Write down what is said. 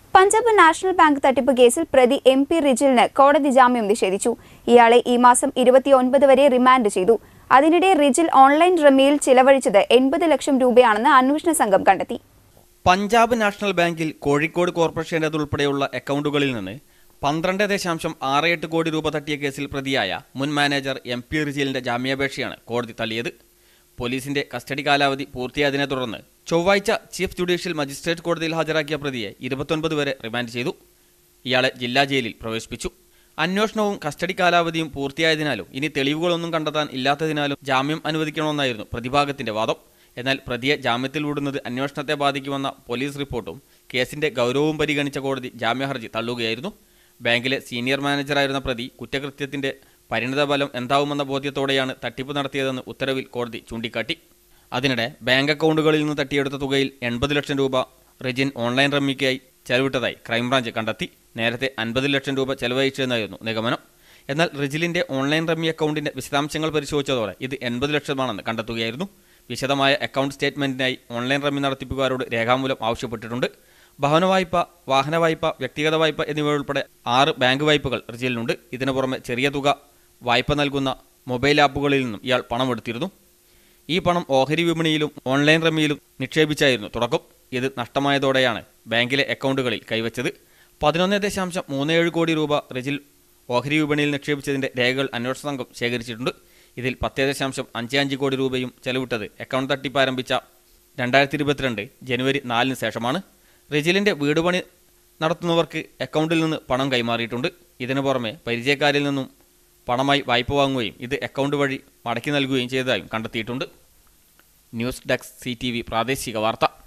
Punjab national bank തട്ടിപ്പ് കേസിൽ പ്രതി എം പി റിജിലിന് കോടതി ജാമ്യം നിഷേധിച്ചു ഇയാളെ ഈ മാസം ഇരുപത്തിയൊൻപത് വരെ റിമാൻഡ് ചെയ്തു അതിനിടെ റിജിൽ ഓൺലൈൻ റമ്മിയിൽ ചിലവഴിച്ചത് എൺപത് ലക്ഷം രൂപയാണെന്ന് അന്വേഷണ സംഘം കണ്ടെത്തി പഞ്ചാബ് നാഷണൽ ബാങ്കിൽ കോഴിക്കോട് കോർപ്പറേഷൻ്റേതുൾപ്പെടെയുള്ള അക്കൗണ്ടുകളിൽ നിന്ന് പന്ത്രണ്ട് ദശാംശം ആറ് എട്ട് കോടി രൂപ തട്ടിയ കേസിൽ പ്രതിയായ മുൻ മാനേജർ എം പി റിജീലിന്റെ ജാമ്യാപേക്ഷയാണ് കോടതി തള്ളിയത് പോലീസിന്റെ കസ്റ്റഡി കാലാവധി പൂർത്തിയായതിനെ തുടർന്ന് ചൊവ്വാഴ്ച ചീഫ് ജുഡീഷ്യൽ മജിസ്ട്രേറ്റ് കോടതിയിൽ ഹാജരാക്കിയ പ്രതിയെ ഇരുപത്തൊൻപത് വരെ റിമാൻഡ് ചെയ്തു ഇയാളെ ജില്ലാ ജയിലിൽ പ്രവേശിപ്പിച്ചു അന്വേഷണവും കസ്റ്റഡി കാലാവധിയും പൂർത്തിയായതിനാലും ഇനി തെളിവുകളൊന്നും കണ്ടെത്താൻ ഇല്ലാത്തതിനാലും ജാമ്യം അനുവദിക്കണമെന്നായിരുന്നു പ്രതിഭാഗത്തിന്റെ വാദം എന്നാൽ പ്രതിയെ ജാമ്യത്തിൽ വിടുന്നത് അന്വേഷണത്തെ ബാധിക്കുമെന്ന പോലീസ് റിപ്പോർട്ടും കേസിന്റെ ഗൗരവവും പരിഗണിച്ച കോടതി ജാമ്യഹർജി തള്ളുകയായിരുന്നു ബാങ്കിലെ സീനിയർ മാനേജറായിരുന്ന പ്രതി കുറ്റകൃത്യത്തിന്റെ പരിണിതഫലം എന്താവുമെന്ന ബോധ്യത്തോടെയാണ് തട്ടിപ്പ് നടത്തിയതെന്ന് ഉത്തരവിൽ കോടതി ചൂണ്ടിക്കാട്ടി അതിനിടെ ബാങ്ക് അക്കൗണ്ടുകളിൽ നിന്ന് തട്ടിയെടുത്ത തുകയിൽ എൺപത് ലക്ഷം രൂപ റെജിൻ ഓൺലൈൻ റമ്മിക്കായി ചെലവിട്ടതായി ക്രൈംബ്രാഞ്ച് കണ്ടെത്തി നേരത്തെ അൻപത് ലക്ഷം രൂപ ചെലവഴിച്ചതെന്നായിരുന്നു നിഗമനം എന്നാൽ റിജിലിന്റെ ഓൺലൈൻ റമ്മി അക്കൗണ്ടിന്റെ വിശദാംശങ്ങൾ പരിശോധിച്ചതോടെ ഇത് എൺപത് ലക്ഷമാണെന്ന് കണ്ടെത്തുകയായിരുന്നു വിശദമായ അക്കൗണ്ട് സ്റ്റേറ്റ്മെന്റിനായി ഓൺലൈൻ റമ്മി നടത്തിപ്പുകാരോട് രേഖാമൂലം ആവശ്യപ്പെട്ടിട്ടുണ്ട് ഭവന വായ്പ വാഹന വായ്പ വ്യക്തിഗത വായ്പ എന്നിവ ഉൾപ്പെടെ ആറ് ബാങ്ക് വായ്പകൾ റിജിലിനുണ്ട് ഇതിനു പുറമെ ചെറിയ തുക വായ്പ നൽകുന്ന മൊബൈൽ ആപ്പുകളിൽ നിന്നും ഇയാൾ പണമെടുത്തിരുന്നു ഈ പണം ഓഹരി വിപണിയിലും ഓൺലൈൻ റമ്മിയിലും നിക്ഷേപിച്ചായിരുന്നു തുടക്കം ഇത് നഷ്ടമായതോടെയാണ് ബാങ്കിലെ അക്കൗണ്ടുകളിൽ കൈവച്ചത് പതിനൊന്ന് ദശാംശം മൂന്ന് ഏഴ് കോടി രൂപ റിജിൽ ഓഹരി വിപണിയിൽ നിക്ഷേപിച്ചതിന്റെ രേഖകൾ അന്വേഷണ സംഘം ശേഖരിച്ചിട്ടുണ്ട് ഇതിൽ പത്ത് ദശാംശം അഞ്ച് അഞ്ച് കോടി രൂപയും ചെലവിട്ടത് അക്കൗണ്ട് തട്ടിപ്പ് ആരംഭിച്ച രണ്ടായിരത്തി ഇരുപത്തിരണ്ട് ജനുവരി നാലിന് ശേഷമാണ് റിജിലിന്റെ വീട് പണി നടത്തുന്നവർക്ക് അക്കൗണ്ടിൽ നിന്ന് പണം കൈമാറിയിട്ടുണ്ട് ഇതിനു പുറമെ പരിചയക്കാരിൽ നിന്നും പണമായി വായ്പ വാങ്ങുകയും ഇത് അക്കൗണ്ട് വഴി മടക്കി നൽകുകയും ചെയ്തതായും കണ്ടെത്തിയിട്ടുണ്ട് ന്യൂസ് ഡെസ്ക് സി പ്രാദേശിക വാർത്ത